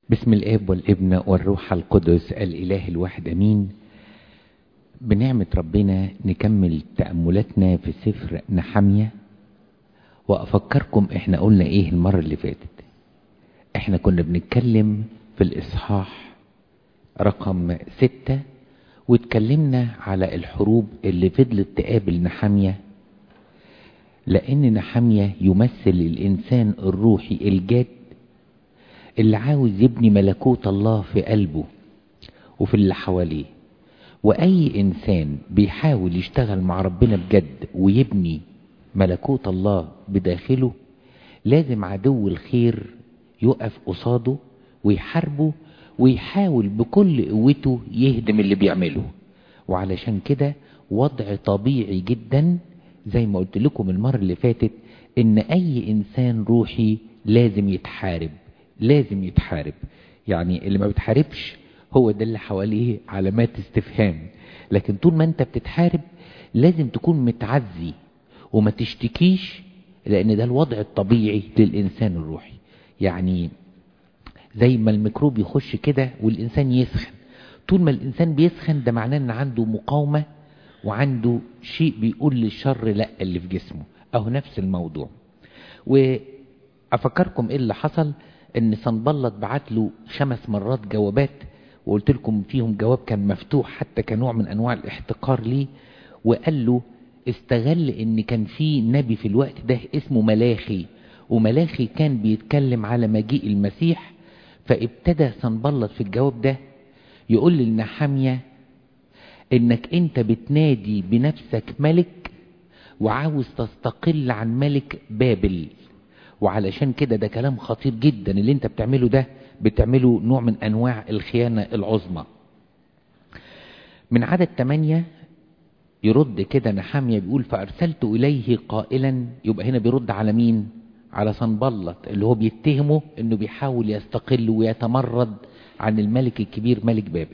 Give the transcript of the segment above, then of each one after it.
بسم الاب والابن والروح القدس الاله الواحد امين بنعمة ربنا نكمل تأملاتنا في سفر نحمية وافكركم احنا قلنا ايه المرة اللي فاتت احنا كنا بنتكلم في الاصحاح رقم ستة واتكلمنا على الحروب اللي فضلت تقابل نحمية لان نحمية يمثل الانسان الروحي الجاد اللي عاوز يبني ملكوت الله في قلبه وفي اللي حواليه واي انسان بيحاول يشتغل مع ربنا بجد ويبني ملكوت الله بداخله لازم عدو الخير يقف قصاده ويحاربه ويحاول بكل قوته يهدم اللي بيعمله وعلشان كده وضع طبيعي جدا زي ما قلت لكم المرة اللي فاتت ان اي انسان روحي لازم يتحارب لازم يتحارب يعني اللي ما بتحاربش هو ده اللي حواليه علامات استفهام لكن طول ما انت بتتحارب لازم تكون متعزي وما تشتكيش لان ده الوضع الطبيعي للانسان الروحي يعني زي ما الميكروب يخش كده والانسان يسخن طول ما الانسان بيسخن ده معناه ان عنده مقاومة وعنده شيء بيقول للشر لا اللي في جسمه اهو نفس الموضوع وافكركم ايه اللي حصل ان صنبلط بعت له خمس مرات جوابات وقلت لكم فيهم جواب كان مفتوح حتى كنوع من انواع الاحتقار ليه وقال له استغل ان كان في نبي في الوقت ده اسمه ملاخي وملاخي كان بيتكلم على مجيء المسيح فابتدى صنبلط في الجواب ده يقول للنحامية انك انت بتنادي بنفسك ملك وعاوز تستقل عن ملك بابل وعلشان كده ده كلام خطير جدا اللي انت بتعمله ده بتعمله نوع من انواع الخيانة العظمى من عدد 8 يرد كده نحامية بيقول فارسلت اليه قائلا يبقى هنا بيرد على مين على صنبلط اللي هو بيتهمه انه بيحاول يستقل ويتمرد عن الملك الكبير ملك بابل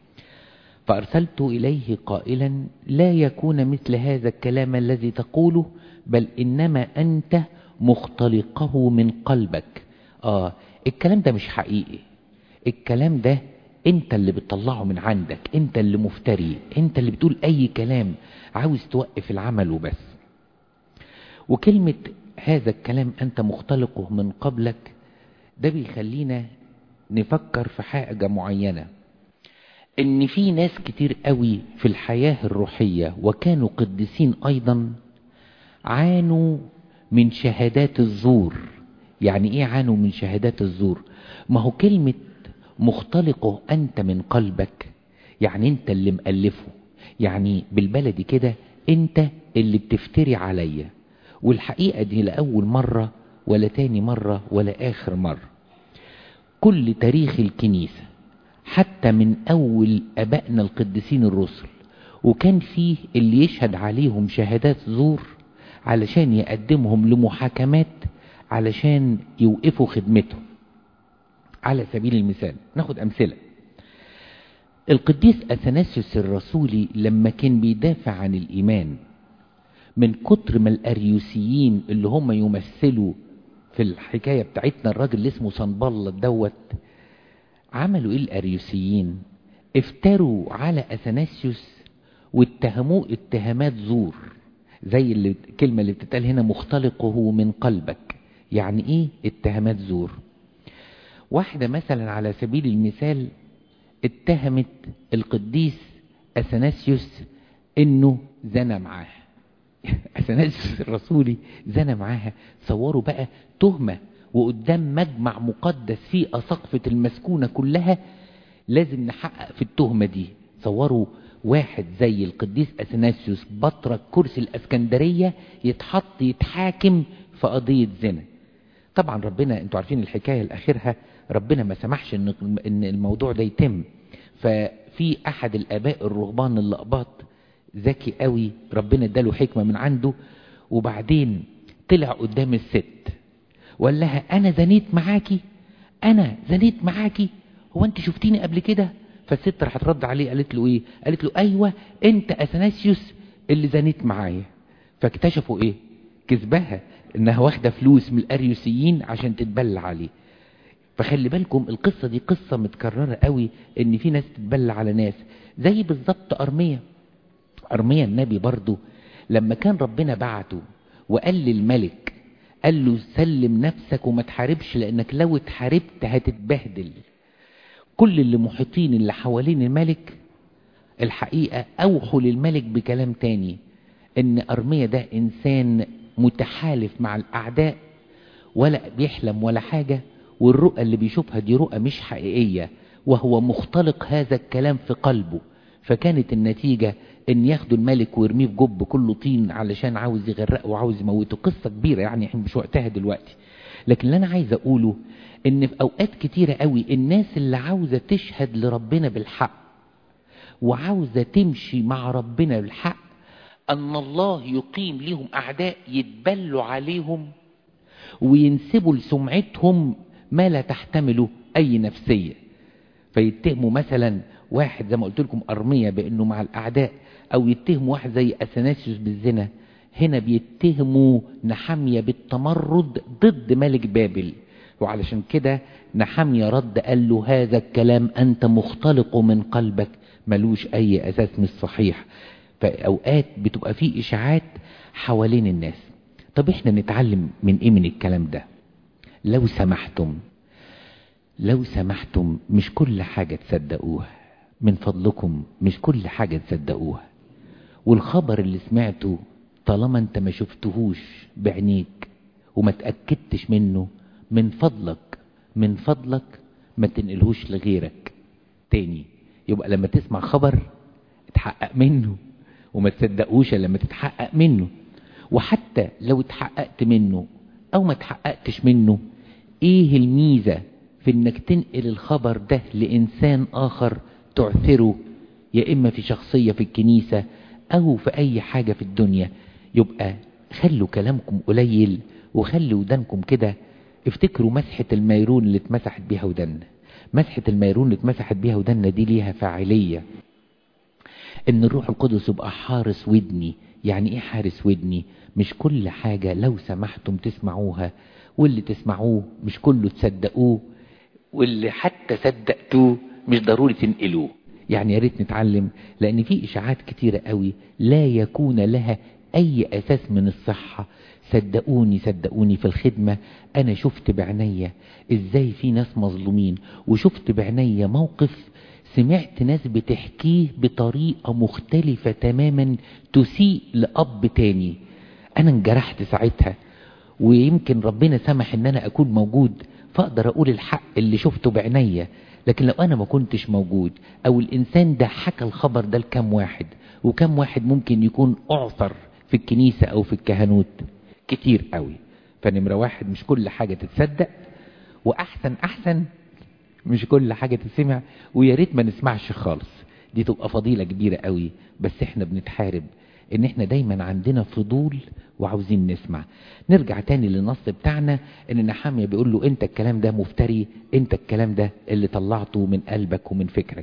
فارسلت اليه قائلا لا يكون مثل هذا الكلام الذي تقوله بل انما انت مختلقه من قلبك اه الكلام ده مش حقيقي الكلام ده انت اللي بتطلعه من عندك انت اللي مفتري انت اللي بتقول اي كلام عاوز توقف العمل وبس وكلمة هذا الكلام انت مختلقه من قبلك ده بيخلينا نفكر في حاجة معينة ان في ناس كتير قوي في الحياة الروحية وكانوا قديسين ايضا عانوا من شهادات الزور يعني ايه عانوا من شهادات الزور ما هو كلمة مختلقه انت من قلبك يعني انت اللي مألفه يعني بالبلدي كده انت اللي بتفتري عليا والحقيقة دي لأول مرة ولا تاني مرة ولا آخر مرة كل تاريخ الكنيسة حتى من أول أبائنا القديسين الرسل وكان فيه اللي يشهد عليهم شهادات زور علشان يقدمهم لمحاكمات علشان يوقفوا خدمتهم على سبيل المثال ناخد أمثلة القديس أثناسيوس الرسولي لما كان بيدافع عن الإيمان من كتر ما الأريوسيين اللي هم يمثلوا في الحكاية بتاعتنا الراجل اللي اسمه صنبلة دوت عملوا ايه الأريوسيين افتروا على أثناسيوس واتهموه اتهامات زور زي اللي الكلمة اللي بتتقال هنا مختلقه من قلبك يعني ايه اتهامات زور واحدة مثلا على سبيل المثال اتهمت القديس اثناسيوس انه زنى معاها اثناسيوس الرسولي زنى معاها صوروا بقى تهمة وقدام مجمع مقدس فيه اساقفة المسكونة كلها لازم نحقق في التهمة دي صوروا واحد زي القديس اثناسيوس بطرك كرسي الاسكندرية يتحط يتحاكم في قضية زنا طبعا ربنا انتوا عارفين الحكاية الاخرها ربنا ما سمحش ان ان الموضوع ده يتم ففي احد الاباء الرهبان اللقباط ذكي قوي ربنا اداله حكمة من عنده وبعدين طلع قدام الست وقال لها انا زنيت معاكي انا زنيت معاكي هو انت شفتيني قبل كده فالست راحت رد عليه قالت له ايه قالت له ايوه انت اثناسيوس اللي زنيت معايا فاكتشفوا ايه كذبها انها واخده فلوس من الاريوسيين عشان تتبلى عليه فخلي بالكم القصة دي قصة متكررة قوي ان في ناس تتبلى على ناس زي بالظبط أرمية أرمية النبي برضو لما كان ربنا بعته وقال للملك قال له سلم نفسك وما تحاربش لانك لو اتحاربت هتتبهدل كل اللي محيطين اللي حوالين الملك الحقيقة اوحوا للملك بكلام تاني ان ارمية ده انسان متحالف مع الاعداء ولا بيحلم ولا حاجة والرؤى اللي بيشوفها دي رؤى مش حقيقية وهو مختلق هذا الكلام في قلبه فكانت النتيجة ان ياخدوا الملك ويرميه في جب كله طين علشان عاوز يغرقه وعاوز يموته قصة كبيرة يعني احنا مش وقتها دلوقتي لكن اللي انا عايز اقوله ان في اوقات كتيرة قوي الناس اللي عاوزة تشهد لربنا بالحق وعاوزة تمشي مع ربنا بالحق ان الله يقيم ليهم اعداء يتبلوا عليهم وينسبوا لسمعتهم ما لا تحتمله اي نفسية فيتهموا مثلا واحد زي ما قلت لكم أرمية بأنه مع الأعداء أو يتهموا واحد زي أثناسيوس بالزنا هنا بيتهموا نحمية بالتمرد ضد ملك بابل وعلشان كده نحمية رد قال له هذا الكلام أنت مختلق من قلبك ملوش أي أساس مش صحيح فأوقات بتبقى فيه إشاعات حوالين الناس طب احنا نتعلم من ايه من الكلام ده لو سمحتم لو سمحتم مش كل حاجة تصدقوها من فضلكم مش كل حاجة تصدقوها والخبر اللي سمعته طالما انت ما شفتهوش بعينيك وما تأكدتش منه من فضلك من فضلك ما تنقلهوش لغيرك تاني يبقى لما تسمع خبر اتحقق منه وما تصدقوش لما تتحقق منه وحتى لو اتحققت منه او ما اتحققتش منه ايه الميزة في انك تنقل الخبر ده لانسان اخر تعثره يا اما في شخصية في الكنيسة او في اي حاجة في الدنيا يبقى خلوا كلامكم قليل وخلوا ودانكم كده افتكروا مسحة الميرون اللي اتمسحت بيها ودنا مسحة الميرون اللي اتمسحت بيها ودنا دي ليها فاعلية ان الروح القدس يبقى حارس ودني يعني ايه حارس ودني مش كل حاجة لو سمحتم تسمعوها واللي تسمعوه مش كله تصدقوه واللي حتى صدقتوه مش ضروري تنقلوه يعني يا ريت نتعلم لان في اشاعات كتيرة قوي لا يكون لها اي اساس من الصحة صدقوني صدقوني في الخدمة انا شفت بعناية ازاي في ناس مظلومين وشفت بعناية موقف سمعت ناس بتحكيه بطريقة مختلفة تماما تسيء لأب تاني أنا انجرحت ساعتها ويمكن ربنا سمح ان انا اكون موجود فاقدر اقول الحق اللي شفته بعينيا لكن لو انا ما كنتش موجود او الانسان ده حكى الخبر ده لكم واحد وكم واحد ممكن يكون اعثر في الكنيسة او في الكهنوت كتير قوي فنمرة واحد مش كل حاجة تتصدق واحسن احسن مش كل حاجة تسمع ويا ريت ما نسمعش خالص دي تبقى فضيلة كبيرة قوي بس احنا بنتحارب ان احنا دايما عندنا فضول وعاوزين نسمع نرجع تاني للنص بتاعنا ان نحامية بيقول له انت الكلام ده مفتري انت الكلام ده اللي طلعته من قلبك ومن فكرك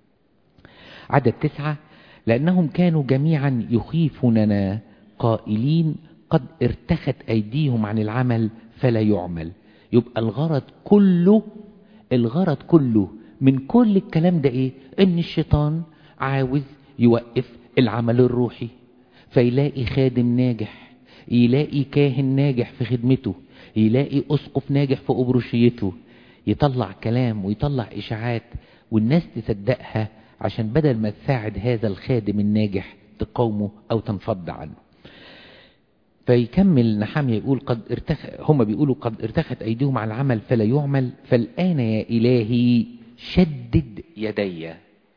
عدد تسعة لانهم كانوا جميعا يخيفوننا قائلين قد ارتخت ايديهم عن العمل فلا يعمل يبقى الغرض كله الغرض كله من كل الكلام ده ايه ان الشيطان عاوز يوقف العمل الروحي فيلاقي خادم ناجح يلاقي كاهن ناجح في خدمته يلاقي اسقف ناجح في ابروشيته يطلع كلام ويطلع اشاعات والناس تصدقها عشان بدل ما تساعد هذا الخادم الناجح تقاومه او تنفض عنه فيكمل نحامية يقول قد ارتخ هم بيقولوا قد ارتخت ايديهم على العمل فلا يعمل فالآن يا إلهي شدد يدي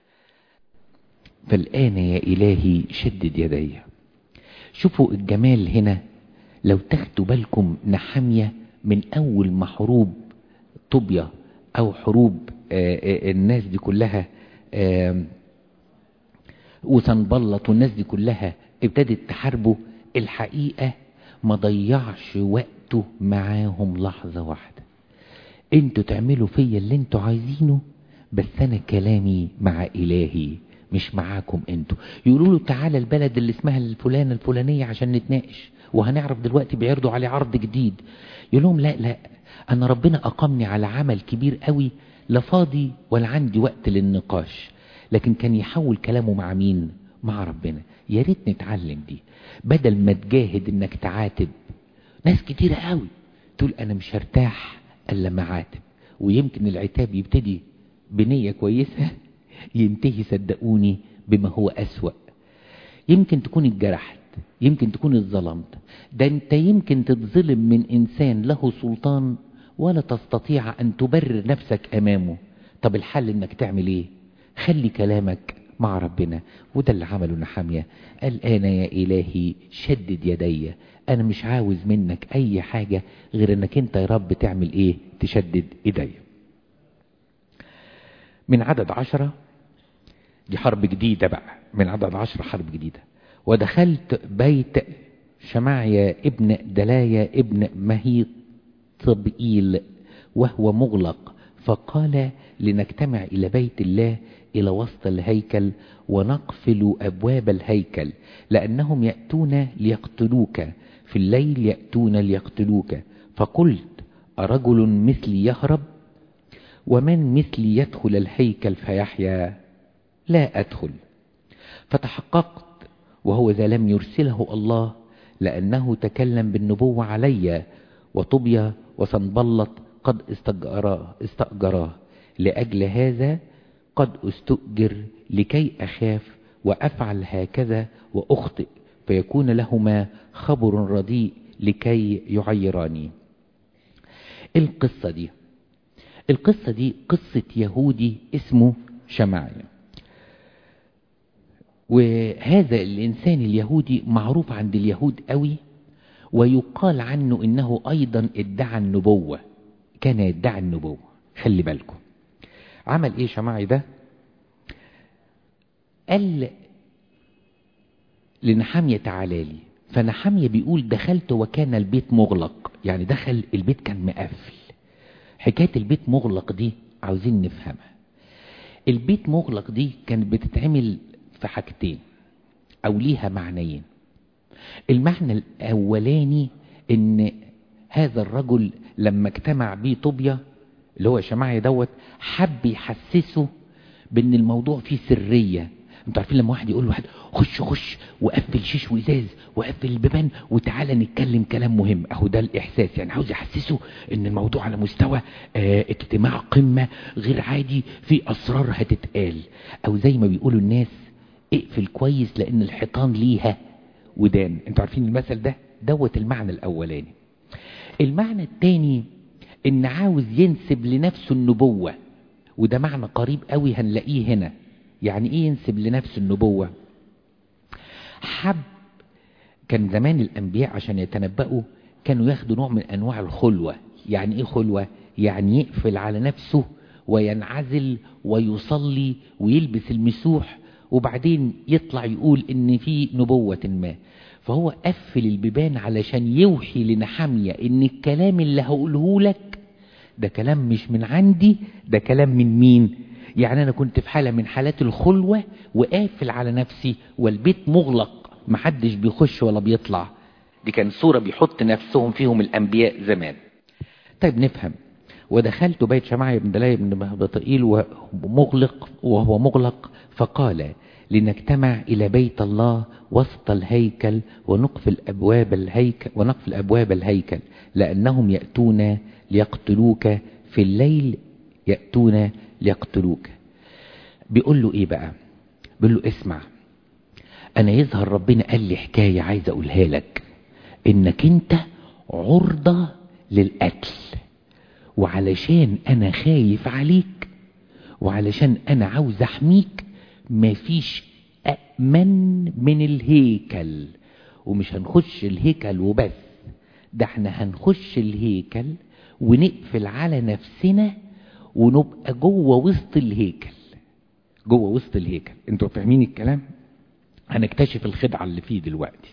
فالآن يا إلهي شدد يدي شوفوا الجمال هنا لو تاخدوا بالكم نحامية من أول ما حروب طوبيا أو حروب الناس دي كلها وسنبلط والناس دي كلها ابتدت تحاربه الحقيقة ما ضيعش وقته معاهم لحظة واحدة انتوا تعملوا فيا اللي انتوا عايزينه بس انا كلامي مع الهي مش معاكم انتوا يقولوا له تعالى البلد اللي اسمها الفلانة الفلانية عشان نتناقش وهنعرف دلوقتي بيعرضوا عليه عرض جديد يقول لهم لا لا أنا ربنا أقامني على عمل كبير قوي لا فاضي ولا عندي وقت للنقاش لكن كان يحول كلامه مع مين مع ربنا يا ريت نتعلم دي بدل ما تجاهد انك تعاتب ناس كتيرة قوي تقول انا مش هرتاح الا ما عاتب ويمكن العتاب يبتدي بنية كويسة ينتهي صدقوني بما هو أسوأ يمكن تكون اتجرحت يمكن تكون اتظلمت ده انت يمكن تتظلم من انسان له سلطان ولا تستطيع ان تبرر نفسك امامه طب الحل انك تعمل ايه خلي كلامك مع ربنا وده اللي عمله نحامية قال انا يا الهي شدد يدي انا مش عاوز منك اي حاجة غير انك انت يا رب تعمل ايه تشدد ايدي من عدد عشرة دي حرب جديدة بقى من عدد عشرة حرب جديدة ودخلت بيت شمعيا ابن دلايا ابن مهيط طبئيل وهو مغلق فقال لنجتمع إلى بيت الله إلى وسط الهيكل ونقفل أبواب الهيكل لأنهم يأتون ليقتلوك في الليل يأتون ليقتلوك فقلت أرجل مثلي يهرب ومن مثلي يدخل الهيكل فيحيا لا أدخل فتحققت وهو ذا لم يرسله الله لأنه تكلم بالنبوة علي وطبيا وسنبلط قد استأجراه, استأجراه لأجل هذا قد استؤجر لكي أخاف وأفعل هكذا وأخطئ فيكون لهما خبر رديء لكي يعيراني القصة دي القصة دي قصة يهودي اسمه شمعيا وهذا الإنسان اليهودي معروف عند اليهود قوي ويقال عنه إنه أيضا ادعى النبوة كان يدعي النبوة خلي بالكم عمل إيه شمعي ده قال لنحامية تعالى لي فنحامية بيقول دخلت وكان البيت مغلق يعني دخل البيت كان مقفل حكاية البيت مغلق دي عاوزين نفهمها البيت مغلق دي كانت بتتعمل في حاجتين او ليها معنيين المعنى الاولاني ان هذا الرجل لما اجتمع بيه طوبيا اللي هو شماعي دوت حب يحسسه بان الموضوع فيه سرية انتوا عارفين لما واحد يقول لواحد خش خش وقفل شيش وازاز وقفل البيبان وتعالى نتكلم كلام مهم اهو ده الاحساس يعني عاوز يحسسه ان الموضوع على مستوى اه اجتماع قمة غير عادي في اسرار هتتقال او زي ما بيقولوا الناس اقفل كويس لان الحيطان ليها ودان انتوا عارفين المثل ده دوت المعنى الاولاني المعنى التاني ان عاوز ينسب لنفسه النبوة وده معنى قريب قوي هنلاقيه هنا يعني ايه ينسب لنفسه النبوة حب كان زمان الانبياء عشان يتنبأوا كانوا ياخدوا نوع من انواع الخلوة يعني ايه خلوة يعني يقفل على نفسه وينعزل ويصلي ويلبس المسوح وبعدين يطلع يقول ان في نبوة ما فهو قفل البيبان علشان يوحي لنحامية ان الكلام اللي هقوله لك ده كلام مش من عندي ده كلام من مين يعني انا كنت في حالة من حالات الخلوة وقافل على نفسي والبيت مغلق محدش بيخش ولا بيطلع دي كان صورة بيحط نفسهم فيهم الانبياء زمان طيب نفهم ودخلت بيت شمعي بن دلاي بن بطئيل ومغلق وهو مغلق فقال لنجتمع إلى بيت الله وسط الهيكل ونقفل أبواب الهيكل ونقفل أبواب الهيكل لأنهم يأتون ليقتلوك في الليل يأتون ليقتلوك بيقول له إيه بقى بيقول له اسمع أنا يظهر ربنا قال لي حكاية عايز أقولها لك إنك أنت عرضة للقتل وعلشان أنا خايف عليك وعلشان أنا عاوز أحميك مفيش أأمن من الهيكل ومش هنخش الهيكل وبس ده احنا هنخش الهيكل ونقفل على نفسنا ونبقى جوه وسط الهيكل جوه وسط الهيكل انتوا فاهمين الكلام هنكتشف الخدعة اللي فيه دلوقتي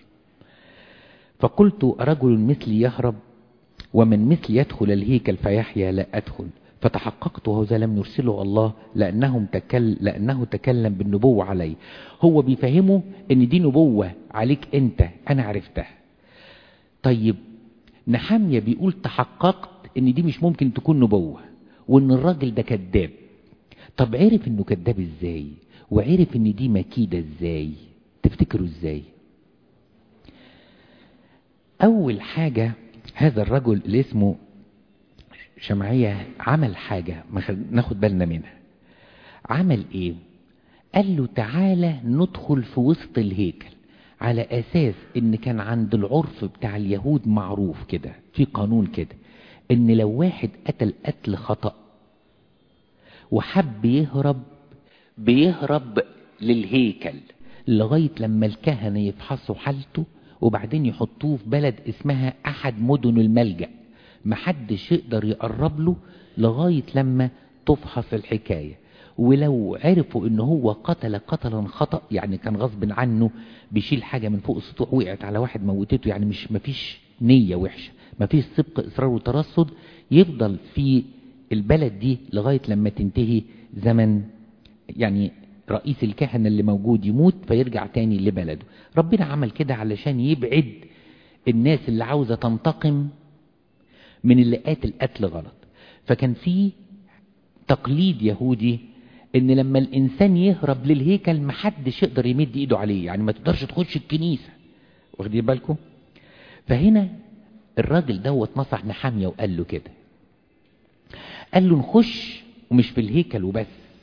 فقلت رجل مثلي يهرب ومن مثل يدخل الهيكل فيحيا لا أدخل فتحققت وهذا لم يرسله الله لأنهم تكل لأنه تكلم بالنبوة علي هو بيفهمه ان دي نبوة عليك انت انا عرفتها طيب نحمية بيقول تحققت ان دي مش ممكن تكون نبوة وان الراجل ده كذاب طب عرف انه كذاب ازاي وعرف ان دي مكيدة ازاي تفتكروا ازاي اول حاجة هذا الرجل اللي اسمه شمعية عمل حاجة ناخد بالنا منها عمل ايه قال له تعالى ندخل في وسط الهيكل على اساس ان كان عند العرف بتاع اليهود معروف كده في قانون كده ان لو واحد قتل قتل خطأ وحب يهرب بيهرب للهيكل لغاية لما الكهنة يفحصوا حالته وبعدين يحطوه في بلد اسمها احد مدن الملجأ محدش يقدر يقرب له لغاية لما تفحص الحكاية ولو عرفوا ان هو قتل قتلا خطأ يعني كان غصب عنه بيشيل حاجة من فوق السطوح وقعت على واحد موتته يعني مش مفيش نية وحشة مفيش سبق اصرار وترصد يفضل في البلد دي لغاية لما تنتهي زمن يعني رئيس الكهنة اللي موجود يموت فيرجع تاني لبلده ربنا عمل كده علشان يبعد الناس اللي عاوزة تنتقم من اللي قاتل قتل غلط فكان في تقليد يهودي ان لما الانسان يهرب للهيكل محدش يقدر يمد ايده عليه يعني ما تقدرش تخش الكنيسة واخدين بالكم فهنا الراجل دوت نصح نحامية وقال له كده قال له نخش ومش في الهيكل وبس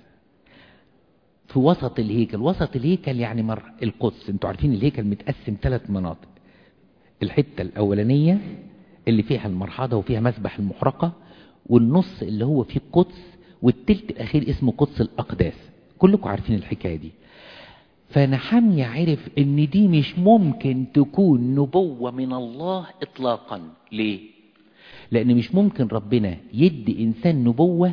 في وسط الهيكل وسط الهيكل يعني مر القدس انتوا عارفين الهيكل متقسم ثلاث مناطق الحتة الاولانية اللي فيها المرحاضة وفيها مسبح المحرقة والنص اللي هو فيه القدس والتلت الاخير اسمه قدس الاقداس كلكم عارفين الحكاية دي فنحمية عرف ان دي مش ممكن تكون نبوة من الله اطلاقا ليه لان مش ممكن ربنا يدي انسان نبوة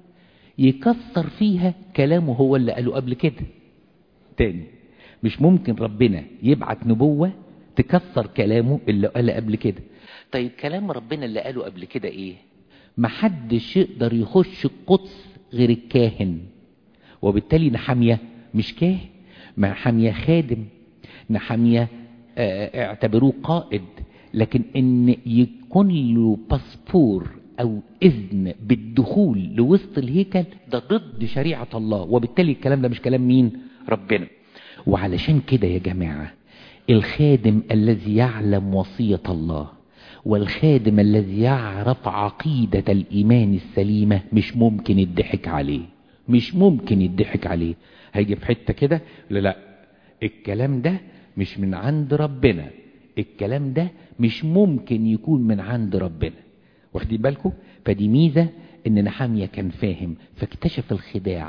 يكسر فيها كلامه هو اللي قاله قبل كده تاني مش ممكن ربنا يبعت نبوة تكسر كلامه اللي قاله قبل كده طيب كلام ربنا اللي قاله قبل كده ايه محدش يقدر يخش القدس غير الكاهن وبالتالي نحمية مش كاهن نحمية خادم نحمية اه اعتبروه قائد لكن ان يكون له باسبور او اذن بالدخول لوسط الهيكل ده ضد شريعة الله وبالتالي الكلام ده مش كلام مين ربنا وعلشان كده يا جماعة الخادم الذي يعلم وصية الله والخادم الذي يعرف عقيدة الإيمان السليمة مش ممكن يضحك عليه مش ممكن يضحك عليه هيجي في حتة كده لا لا الكلام ده مش من عند ربنا الكلام ده مش ممكن يكون من عند ربنا واخدين بالكم فدي ميزة ان نحامية كان فاهم فاكتشف الخداع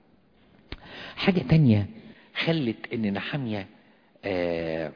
حاجة تانية خلت ان نحامية آه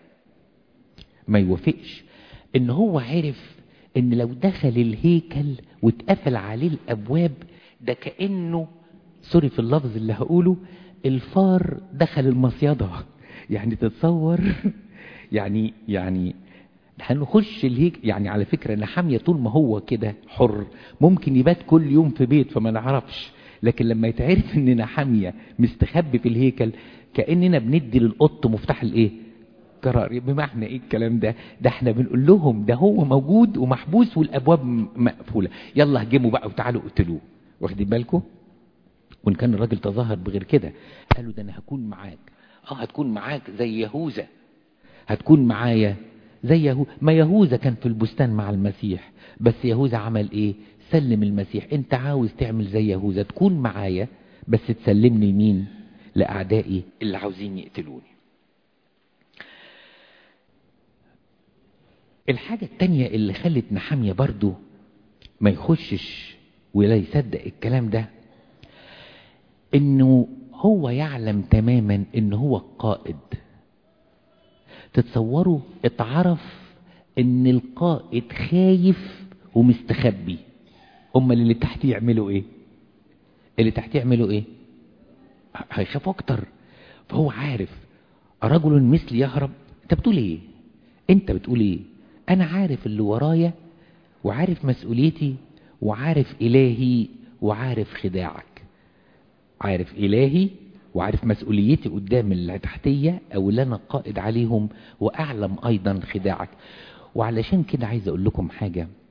ما يوافقش ان هو عرف ان لو دخل الهيكل واتقفل عليه الابواب ده كأنه سوري في اللفظ اللي هقوله الفار دخل المصيدة يعني تتصور يعني يعني هنخش الهيك يعني على فكرة نحامية طول ما هو كده حر ممكن يبات كل يوم في بيت فما نعرفش لكن لما يتعرف ان نحامية مستخبي في الهيكل كأننا بندي للقط مفتاح الايه قرار بمعنى ايه الكلام ده ده احنا بنقول لهم ده هو موجود ومحبوس والابواب مقفولة يلا هجموا بقى وتعالوا اقتلوه واخدين بالكم وان كان الراجل تظاهر بغير كده قالوا ده انا هكون معاك اه هتكون معاك زي يهوذا هتكون معايا زي يهوذا ما يهوذا كان في البستان مع المسيح بس يهوذا عمل ايه سلم المسيح انت عاوز تعمل زي يهوذا تكون معايا بس تسلمني مين لاعدائي اللي عاوزين يقتلوني الحاجة التانية اللي خلت نحامية برضو ما يخشش ولا يصدق الكلام ده انه هو يعلم تماما ان هو القائد تتصوروا اتعرف ان القائد خايف ومستخبي هم اللي تحت يعملوا ايه اللي تحت يعملوا ايه هيخافوا اكتر فهو عارف رجل مثلي يهرب انت بتقول ايه انت بتقول ايه انا عارف اللي ورايا وعارف مسؤوليتي وعارف الهي وعارف خداعك عارف الهي وعارف مسؤوليتي قدام اللي تحتية او اللي انا قائد عليهم واعلم ايضا خداعك وعلشان كده عايز اقول لكم حاجة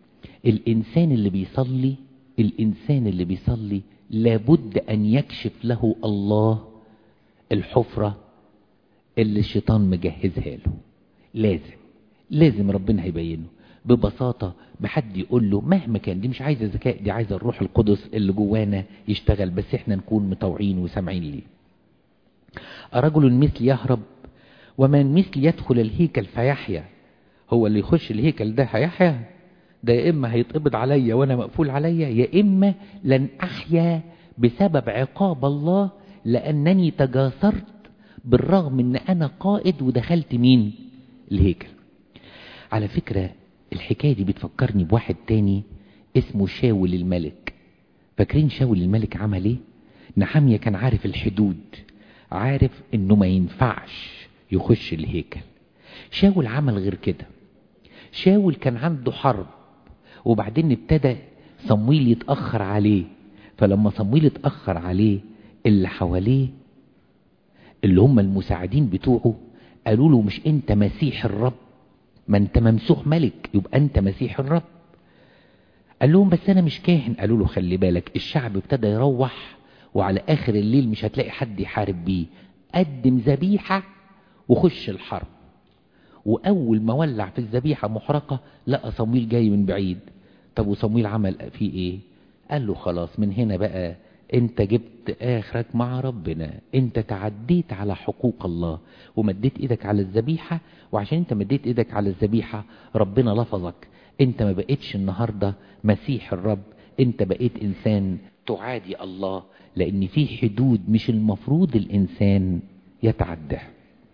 الإنسان اللي بيصلي الإنسان اللي بيصلي لابد أن يكشف له الله الحفرة اللي الشيطان مجهزها له لازم لازم ربنا هيبينه ببساطة بحد يقول له مهما كان دي مش عايزة ذكاء دي عايزة الروح القدس اللي جوانا يشتغل بس احنا نكون مطوعين وسامعين ليه رجل مثل يهرب ومن مثل يدخل الهيكل فيحيا هو اللي يخش الهيكل ده هيحيا ده يا إما هيتقبض عليا وأنا مقفول عليا يا إما لن أحيا بسبب عقاب الله لأنني تجاسرت بالرغم أن أنا قائد ودخلت مين الهيكل على فكرة الحكاية دي بتفكرني بواحد تاني اسمه شاول الملك فاكرين شاول الملك عمل ايه نحامية كان عارف الحدود عارف انه ما ينفعش يخش الهيكل شاول عمل غير كده شاول كان عنده حرب وبعدين ابتدى صمويل يتأخر عليه فلما صمويل اتأخر عليه اللي حواليه اللي هم المساعدين بتوعه قالوا له مش انت مسيح الرب ما انت ممسوح ملك يبقى انت مسيح الرب قال لهم بس انا مش كاهن قالوا له خلي بالك الشعب ابتدى يروح وعلى اخر الليل مش هتلاقي حد يحارب بيه قدم ذبيحة وخش الحرب واول ما ولع في الذبيحة محرقة لقى صمويل جاي من بعيد طب وصمويل عمل فيه ايه قال له خلاص من هنا بقى انت جبت اخرك مع ربنا انت تعديت على حقوق الله ومديت ايدك على الذبيحة وعشان انت مديت ايدك على الذبيحة ربنا لفظك انت ما بقيتش النهاردة مسيح الرب انت بقيت انسان تعادي الله لان في حدود مش المفروض الانسان يتعداها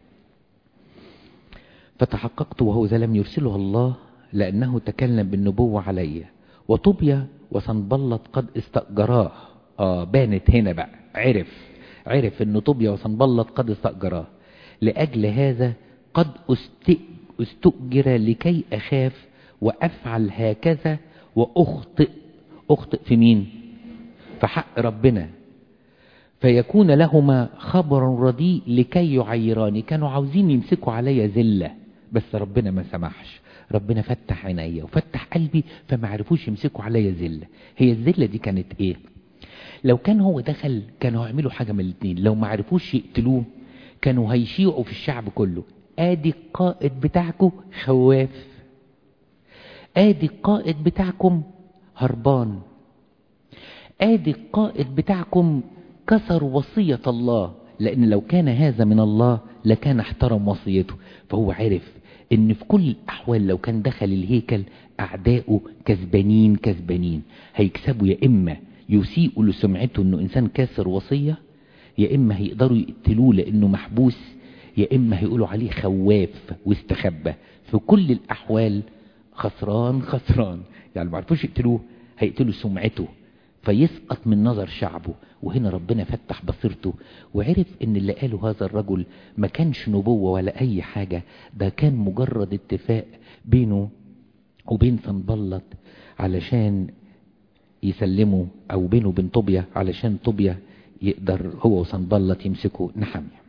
فتحققت وهو ذا لم يرسله الله لأنه تكلم بالنبوة علي وطوبيا وصنبلط قد استأجراه آه بانت هنا بقى عرف عرف ان طوبيا وصنبلط قد استأجراه لأجل هذا قد استؤجر لكي أخاف وأفعل هكذا وأخطئ أخطئ في مين في حق ربنا فيكون لهما خبر رديء لكي يعيراني كانوا عاوزين يمسكوا عليا ذلة بس ربنا ما سمحش ربنا فتح عينيا وفتح قلبي فما عرفوش يمسكوا عليا ذلة هي الذلة دي كانت ايه لو كان هو دخل كانوا هيعملوا حاجة من الاثنين لو ما عرفوش يقتلوه كانوا هيشيعوا في الشعب كله ادي القائد بتاعكم خواف ادي القائد بتاعكم هربان ادي القائد بتاعكم كسر وصية الله لأن لو كان هذا من الله لكان احترم وصيته فهو عرف ان في كل الأحوال لو كان دخل الهيكل أعداؤه كسبانين كسبانين هيكسبوا يا إما يسيئوا لسمعته انه إنسان كاسر وصية يا إما هيقدروا يقتلوه لأنه محبوس يا إما هيقولوا عليه خواف واستخبى في كل الأحوال خسران خسران يعني ما عرفوش يقتلوه هيقتلوا سمعته فيسقط من نظر شعبه وهنا ربنا فتح بصيرته وعرف ان اللي قاله هذا الرجل ما كانش نبوة ولا اي حاجة ده كان مجرد اتفاق بينه وبين صنبلط علشان يسلموا او بينه وبين طوبيا علشان طوبيا يقدر هو وصنبلط يمسكوا نحامية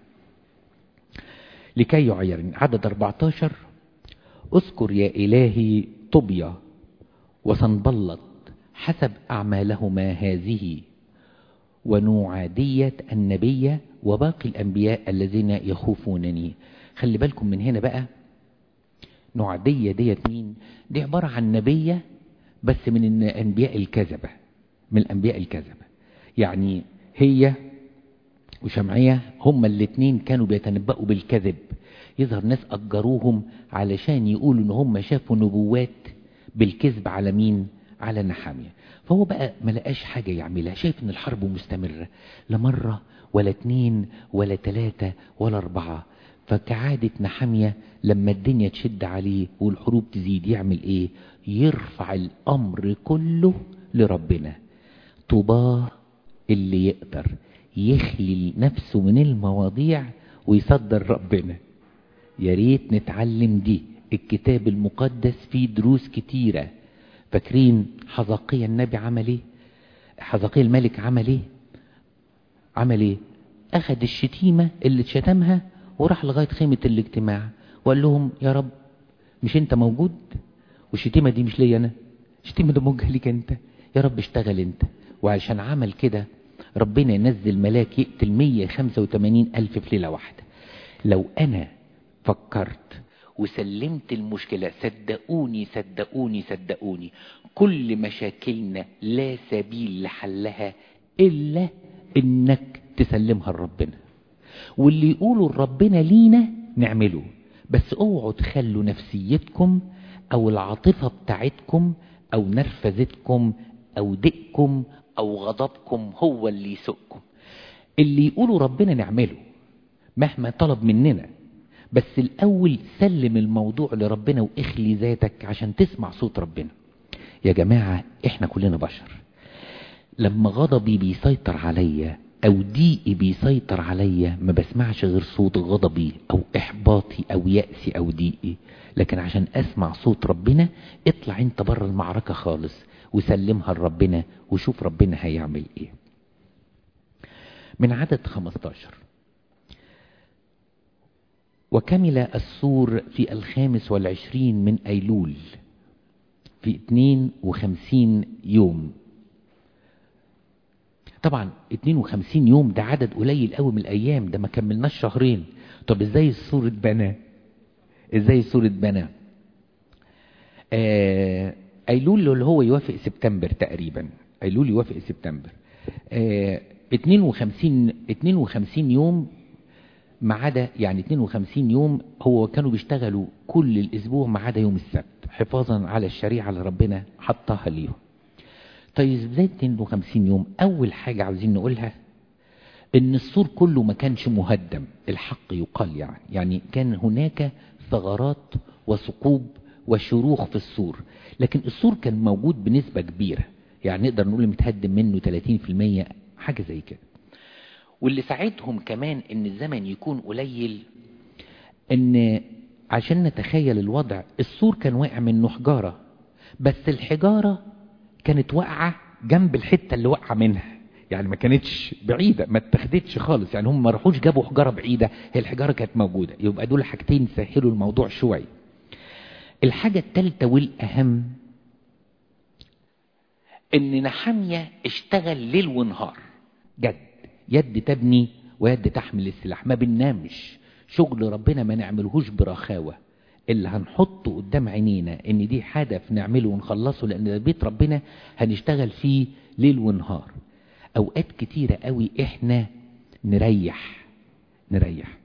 لكي يعيرني عدد 14 اذكر يا الهي طوبيا وصنبلط حسب أعمالهما هذه ونوعادية النبي وباقي الأنبياء الذين يخوفونني خلي بالكم من هنا بقى نوعادية ديت مين دي عبارة عن نبية بس من الأنبياء الكذبة من الأنبياء الكذبة يعني هي وشمعية هما الاتنين كانوا بيتنبأوا بالكذب يظهر ناس أجروهم علشان يقولوا ان هم شافوا نبوات بالكذب على مين على نحامية فهو بقى ما لقاش حاجة يعملها شايف ان الحرب مستمرة لا مرة ولا اتنين ولا تلاتة ولا اربعة فكعادة نحامية لما الدنيا تشد عليه والحروب تزيد يعمل ايه يرفع الامر كله لربنا طوباه اللي يقدر يخلي نفسه من المواضيع ويصدر ربنا يا ريت نتعلم دي الكتاب المقدس فيه دروس كتيره فاكرين حزقية النبي عمل ايه حزقية الملك عمل ايه عمل ايه اخد الشتيمة اللي اتشتمها وراح لغاية خيمة الاجتماع وقال لهم يا رب مش انت موجود والشتيمة دي مش ليا انا اشتمي ده موجه ليك انت يا رب اشتغل انت وعشان عمل كده ربنا ينزل ملاك يقتل 185 ألف في ليلة واحدة لو أنا فكرت وسلمت المشكلة صدقوني صدقوني صدقوني كل مشاكلنا لا سبيل لحلها إلا إنك تسلمها لربنا واللي يقولوا لربنا لينا نعمله بس اوعوا تخلوا نفسيتكم او العاطفة بتاعتكم او نرفزتكم او ضيقكم او غضبكم هو اللي يسوقكم اللي يقولوا ربنا نعمله مهما طلب مننا بس الاول سلم الموضوع لربنا واخلي ذاتك عشان تسمع صوت ربنا يا جماعة احنا كلنا بشر لما غضبي بيسيطر عليا او ضيقي بيسيطر عليا ما بسمعش غير صوت غضبي او احباطي او يأسي او ضيقي لكن عشان اسمع صوت ربنا اطلع انت بره المعركة خالص وسلمها لربنا وشوف ربنا هيعمل ايه من عدد 15 وكمل السور في الخامس والعشرين من أيلول في 52 يوم طبعا 52 يوم ده عدد قليل قوي من الايام ده ما كملناش شهرين طب ازاي السور اتبنى ازاي السور اتبنى آه ايلول اللي هو يوافق سبتمبر تقريبا ايلول يوافق سبتمبر آه 52 52 يوم ما عدا يعني 52 يوم هو كانوا بيشتغلوا كل الاسبوع ما عدا يوم السبت حفاظا على الشريعه اللي ربنا حطها ليهم طيب ازاي 52 يوم اول حاجة عاوزين نقولها ان السور كله ما كانش مهدم الحق يقال يعني يعني كان هناك ثغرات وثقوب وشروخ في السور لكن السور كان موجود بنسبة كبيرة يعني نقدر نقول متهدم منه 30% حاجة زي كده واللي ساعدهم كمان ان الزمن يكون قليل ان عشان نتخيل الوضع السور كان واقع منه حجارة بس الحجارة كانت واقعة جنب الحتة اللي واقعة منها يعني ما كانتش بعيدة ما اتخدتش خالص يعني هم ما راحوش جابوا حجارة بعيدة هي الحجارة كانت موجودة يبقى دول حاجتين سهلوا الموضوع شوية الحاجة الثالثة والأهم ان نحمية اشتغل ليل ونهار جد يد تبني ويد تحمل السلاح ما بننامش شغل ربنا ما نعملهوش برخاوة اللي هنحطه قدام عينينا ان دي هدف نعمله ونخلصه لان ده بيت ربنا هنشتغل فيه ليل ونهار اوقات كتيرة قوي احنا نريح نريح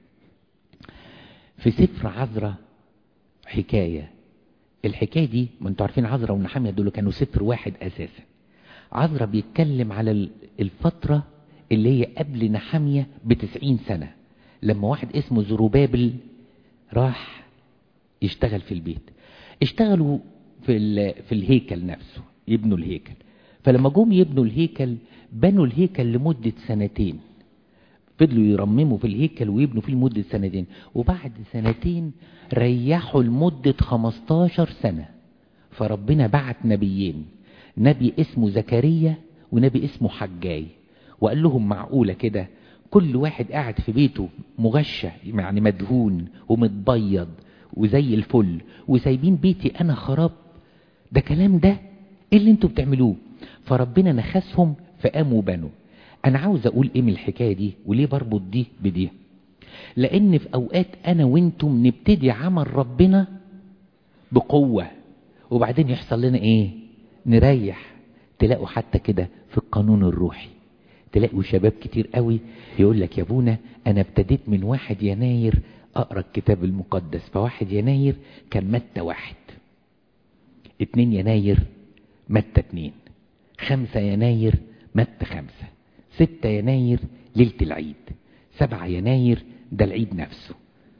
في سفر عذرة حكاية الحكاية دي ما انتوا عارفين عذرة ونحامية دول كانوا سفر واحد اساسا عذرة بيتكلم على الفترة اللي هي قبل نحامية بتسعين سنة لما واحد اسمه زروبابل راح يشتغل في البيت اشتغلوا في, في الهيكل نفسه يبنوا الهيكل فلما جم يبنوا الهيكل بنوا الهيكل لمدة سنتين فضلوا يرمموا في الهيكل ويبنوا فيه لمدة سنتين وبعد سنتين ريحوا لمدة 15 سنة فربنا بعت نبيين نبي اسمه زكريا ونبي اسمه حجاي وقال لهم معقولة كده كل واحد قاعد في بيته مغشى يعني مدهون ومتبيض وزي الفل وسايبين بيتي انا خراب ده كلام ده ايه اللي انتوا بتعملوه فربنا نخسهم فقاموا بنوا انا عاوز اقول ايه من الحكايه دي وليه بربط دي بدي لان في اوقات انا وانتم نبتدي عمل ربنا بقوه وبعدين يحصل لنا ايه نريح تلاقوا حتى كده في القانون الروحي تلاقوا شباب كتير قوي يقول لك يا ابونا انا ابتديت من واحد يناير اقرا الكتاب المقدس فواحد يناير كان متى واحد اتنين يناير متى اتنين خمسة يناير متى خمسة ستة يناير ليلة العيد سبعة يناير ده العيد نفسه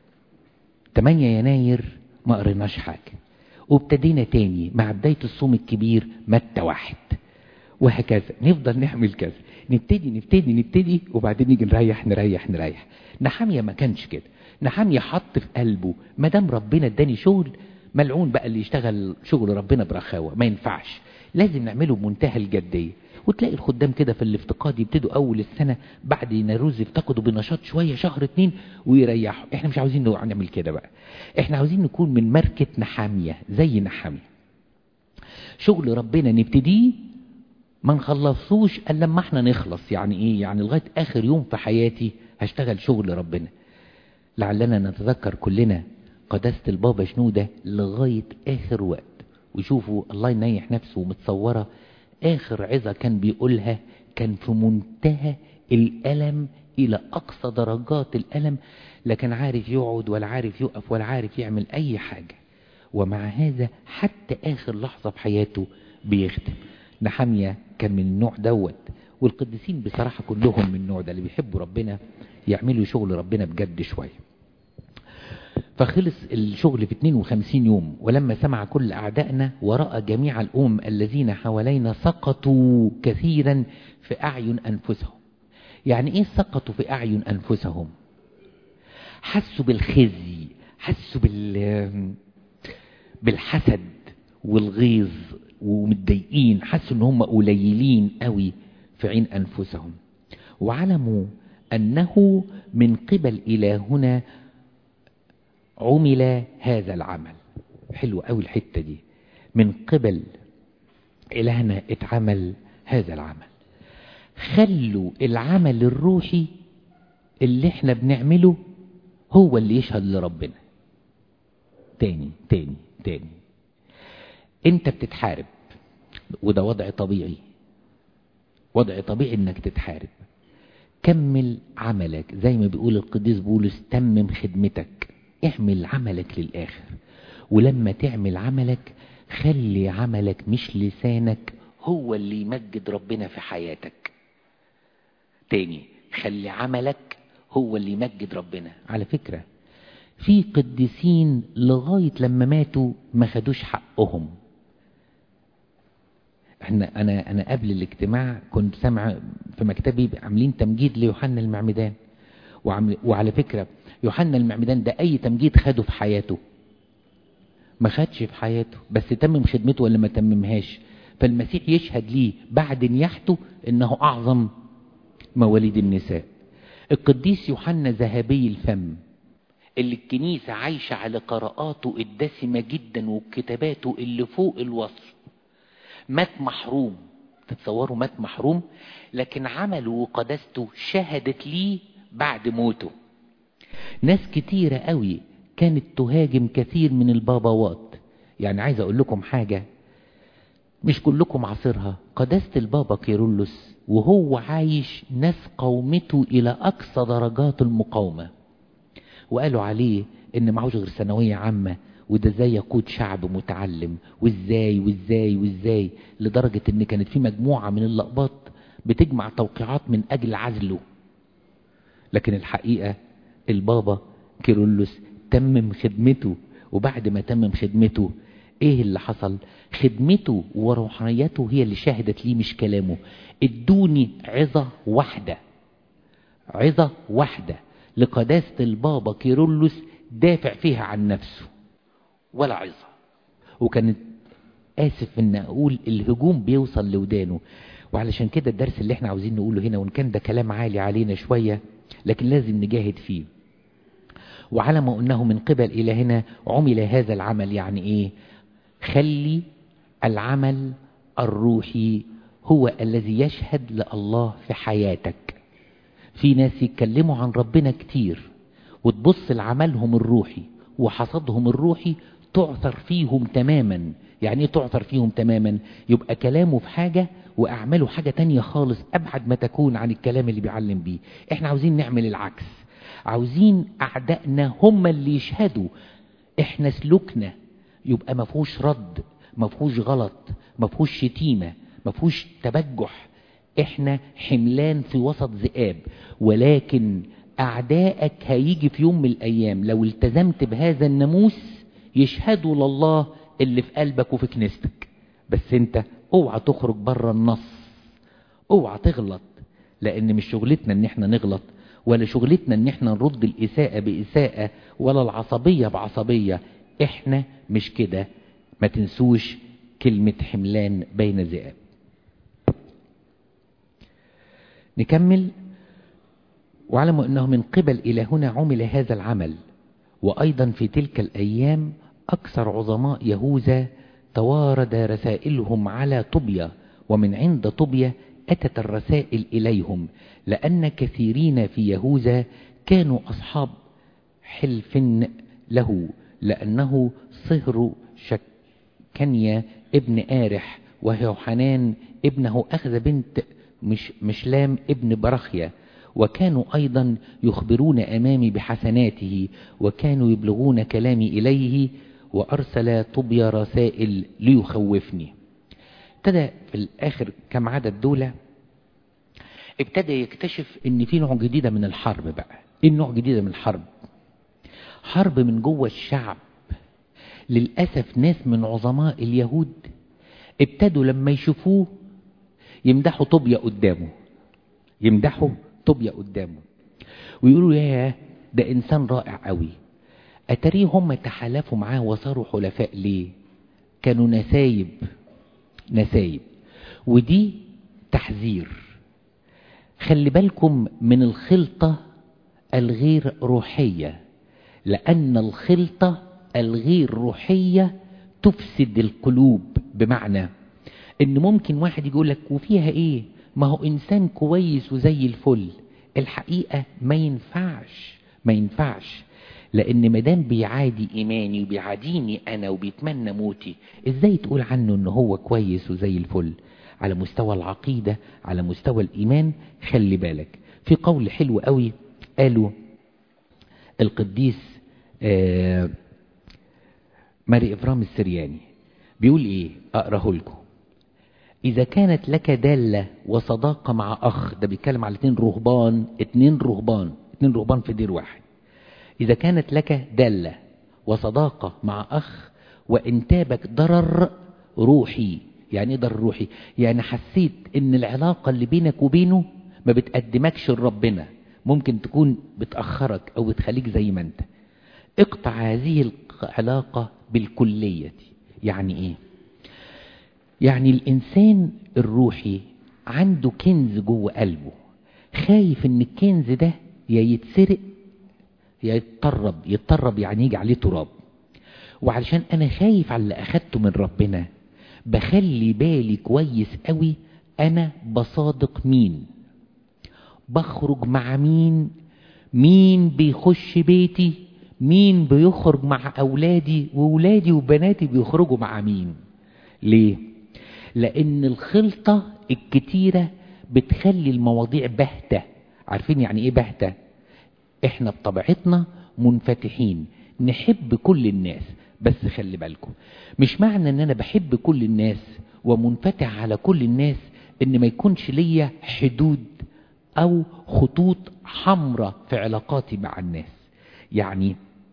تمانية يناير ما قريناش حاجة وابتدينا تاني مع بداية الصوم الكبير متى واحد وهكذا نفضل نعمل كذا نبتدي نبتدي نبتدي وبعدين نيجي نريح نريح نريح نحامية ما كانش كده نحامية حط في قلبه ما دام ربنا اداني شغل ملعون بقى اللي يشتغل شغل ربنا برخاوة ما ينفعش لازم نعمله بمنتهى الجدية وتلاقي الخدام كده في الافتقاد يبتدوا اول السنة بعد نيروز يفتقدوا بنشاط شوية شهر اتنين ويريحوا احنا مش عاوزين نعمل كده بقى احنا عاوزين نكون من ماركة نحامية زي نحامية شغل ربنا نبتديه ما نخلصوش الا لما احنا نخلص يعني ايه يعني لغايه اخر يوم في حياتي هشتغل شغل ربنا لعلنا نتذكر كلنا قداسه البابا شنوده لغايه اخر وقت وشوفوا الله ينيح نفسه متصوره اخر عظه كان بيقولها كان في منتهى الالم الى اقصى درجات الالم لا كان عارف يقعد ولا عارف يقف ولا عارف يعمل اي حاجه ومع هذا حتى اخر لحظه في حياته بيختم نحمية كان من النوع دوت والقديسين بصراحة كلهم من النوع ده اللي بيحبوا ربنا يعملوا شغل ربنا بجد شوية فخلص الشغل في 52 يوم ولما سمع كل أعدائنا ورأى جميع الأمم الذين حوالينا سقطوا كثيرا في أعين أنفسهم يعني إيه سقطوا في أعين أنفسهم حسوا بالخزي حسوا بال بالحسد والغيظ ومتضايقين حسوا ان هم قليلين قوي في عين انفسهم وعلموا انه من قبل الهنا عمل هذا العمل حلو قوي الحته دي من قبل الهنا اتعمل هذا العمل خلوا العمل الروحي اللي احنا بنعمله هو اللي يشهد لربنا تاني تاني تاني انت بتتحارب وده وضع طبيعي وضع طبيعي انك تتحارب كمل عملك زي ما بيقول القديس بولس تمم خدمتك اعمل عملك للآخر ولما تعمل عملك خلي عملك مش لسانك هو اللي يمجد ربنا في حياتك تاني خلي عملك هو اللي يمجد ربنا على فكرة في قديسين لغاية لما ماتوا ما خدوش حقهم احنا انا انا قبل الاجتماع كنت سامع في مكتبي عاملين تمجيد ليوحنا المعمدان وعمل وعلى فكره يوحنا المعمدان ده اي تمجيد خده في حياته ما خدش في حياته بس تمم خدمته ولا ما تممهاش فالمسيح يشهد ليه بعد نياحته انه اعظم مواليد النساء القديس يوحنا ذهبي الفم اللي الكنيسة عايشة على قراءاته الدسمة جدا وكتاباته اللي فوق الوصف مات محروم تتصوروا مات محروم لكن عمله وقداسته شهدت ليه بعد موته ناس كتيرة قوي كانت تهاجم كثير من الباباوات يعني عايز اقول لكم حاجة مش كلكم عاصرها قداسة البابا كيرلس وهو عايش ناس قومته الى اقصى درجات المقاومة وقالوا عليه ان معهوش غير ثانوية عامة وده ازاي يقود شعب متعلم وازاي وازاي وازاي لدرجة ان كانت في مجموعة من اللقبات بتجمع توقيعات من اجل عزله لكن الحقيقة البابا كيرلس تمم خدمته وبعد ما تمم خدمته ايه اللي حصل خدمته وروحانيته هي اللي شهدت ليه مش كلامه ادوني عظة واحدة عظة واحدة لقداسة البابا كيرلس دافع فيها عن نفسه ولا عظة وكانت آسف ان اقول الهجوم بيوصل لودانه وعلشان كده الدرس اللي احنا عاوزين نقوله هنا وان كان ده كلام عالي علينا شوية لكن لازم نجاهد فيه وعلم انه من قبل الهنا عمل هذا العمل يعني ايه خلي العمل الروحي هو الذي يشهد لله في حياتك في ناس يتكلموا عن ربنا كتير وتبص لعملهم الروحي وحصدهم الروحي تعثر فيهم تماما يعني ايه تعثر فيهم تماما يبقى كلامه في حاجة واعماله حاجة تانية خالص ابعد ما تكون عن الكلام اللي بيعلم بيه احنا عاوزين نعمل العكس عاوزين اعدائنا هم اللي يشهدوا احنا سلوكنا يبقى ما فيهوش رد ما فيهوش غلط ما فيهوش شتيمة ما فيهوش تبجح احنا حملان في وسط ذئاب ولكن اعدائك هيجي في يوم من الايام لو التزمت بهذا الناموس يشهدوا لله اللي في قلبك وفي كنيستك بس انت اوعى تخرج بره النص اوعى تغلط لان مش شغلتنا ان احنا نغلط ولا شغلتنا ان احنا نرد الاساءة باساءة ولا العصبية بعصبية احنا مش كده ما تنسوش كلمة حملان بين ذئاب نكمل واعلموا انه من قبل الهنا عمل هذا العمل وايضا في تلك الايام اكثر عظماء يهوذا توارد رسائلهم على طوبيا ومن عند طوبيا أتت الرسائل إليهم لأن كثيرين في يهوذا كانوا أصحاب حلف له لأنه صهر شكنيا ابن آرح ويوحنان ابنه أخذ بنت مش مشلام ابن برخيا وكانوا أيضا يخبرون أمامي بحسناته وكانوا يبلغون كلامي إليه وأرسل طوبيا رسائل ليخوفني ابتدى في الآخر كم عدد دولة ابتدى يكتشف ان في نوع جديدة من الحرب بقى ايه النوع جديدة من الحرب حرب من جوه الشعب للأسف ناس من عظماء اليهود ابتدوا لما يشوفوه يمدحوا طوبيا قدامه يمدحوا طوبيا قدامه ويقولوا يا ده إنسان رائع قوي أتريه هم تحالفوا معاه وصاروا حلفاء ليه كانوا نسايب نسايب ودي تحذير خلي بالكم من الخلطة الغير روحية لأن الخلطة الغير روحية تفسد القلوب بمعنى ان ممكن واحد يقول لك وفيها ايه ما هو انسان كويس وزي الفل الحقيقة ما ينفعش ما ينفعش لان مدام بيعادي ايماني وبيعاديني انا وبيتمنى موتي ازاي تقول عنه ان هو كويس وزي الفل على مستوى العقيدة على مستوى الايمان خلي بالك في قول حلو قوي قالوا القديس آه ماري إفرام السرياني بيقول إيه أقراه لكم إذا كانت لك دالة وصداقة مع أخ ده بيتكلم على اتنين رهبان اتنين رهبان اتنين رهبان في دير واحد إذا كانت لك دالة وصداقة مع أخ وإنتابك ضرر روحي يعني ايه ضرر روحي يعني حسيت ان العلاقة اللي بينك وبينه ما بتقدمكش لربنا ممكن تكون بتأخرك او بتخليك زي ما انت اقطع هذه العلاقة بالكلية يعني ايه يعني الانسان الروحي عنده كنز جوه قلبه خايف ان الكنز ده يا يتسرق يا يتطرب يتطرب يعني يجي عليه تراب وعلشان انا خايف على اللي اخدته من ربنا بخلي بالي كويس قوي انا بصادق مين بخرج مع مين مين بيخش بيتي مين بيخرج مع أولادي وولادي وبناتي بيخرجوا مع مين ليه لأن الخلطة الكتيرة بتخلي المواضيع بهتة عارفين يعني ايه بهتة احنا بطبيعتنا منفتحين نحب كل الناس بس خلي بالكم مش معنى ان انا بحب كل الناس ومنفتح على كل الناس ان ما يكونش ليا حدود او خطوط حمراء في علاقاتي مع الناس يعني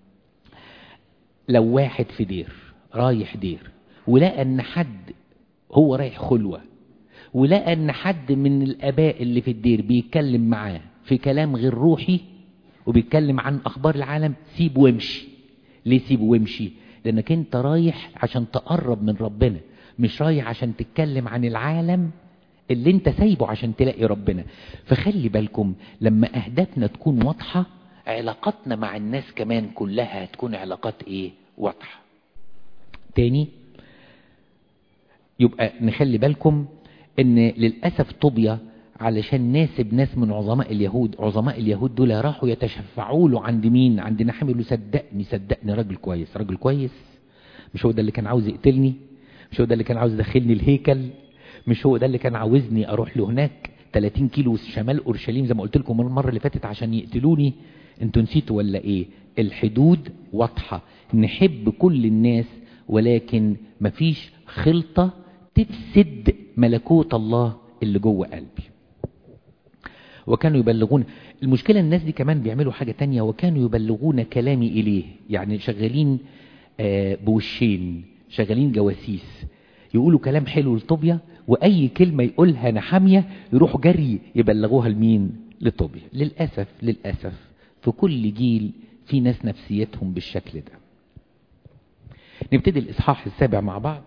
لو واحد في دير رايح دير ولقى ان حد هو رايح خلوة ولقى ان حد من الاباء اللي في الدير بيتكلم معاه في كلام غير روحي وبيتكلم عن اخبار العالم سيب وامشي ليه سيب وامشي لانك انت رايح عشان تقرب من ربنا مش رايح عشان تتكلم عن العالم اللي انت سايبه عشان تلاقي ربنا فخلي بالكم لما اهدافنا تكون واضحة علاقاتنا مع الناس كمان كلها هتكون علاقات ايه واضحة تاني يبقى نخلي بالكم ان للأسف طوبيا علشان ناسب ناس من عظماء اليهود عظماء اليهود دول راحوا يتشفعوا له عند مين عند نحمي له صدقني صدقني راجل كويس راجل كويس مش هو ده اللي كان عاوز يقتلني مش هو ده اللي كان عاوز يدخلني الهيكل مش هو ده اللي كان عاوزني اروح له هناك 30 كيلو شمال اورشليم زي ما قلت لكم المره اللي فاتت عشان يقتلوني انتوا نسيتوا ولا ايه الحدود واضحه نحب كل الناس ولكن مفيش خلطه تفسد ملكوت الله اللي جوه قلبي وكانوا يبلغون المشكلة الناس دي كمان بيعملوا حاجة تانية وكانوا يبلغون كلامي إليه يعني شغالين آه بوشين شغالين جواسيس يقولوا كلام حلو لطوبيا وأي كلمة يقولها نحامية يروحوا جري يبلغوها لمين لطوبيا للأسف للأسف في كل جيل في ناس نفسيتهم بالشكل ده نبتدي الإصحاح السابع مع بعض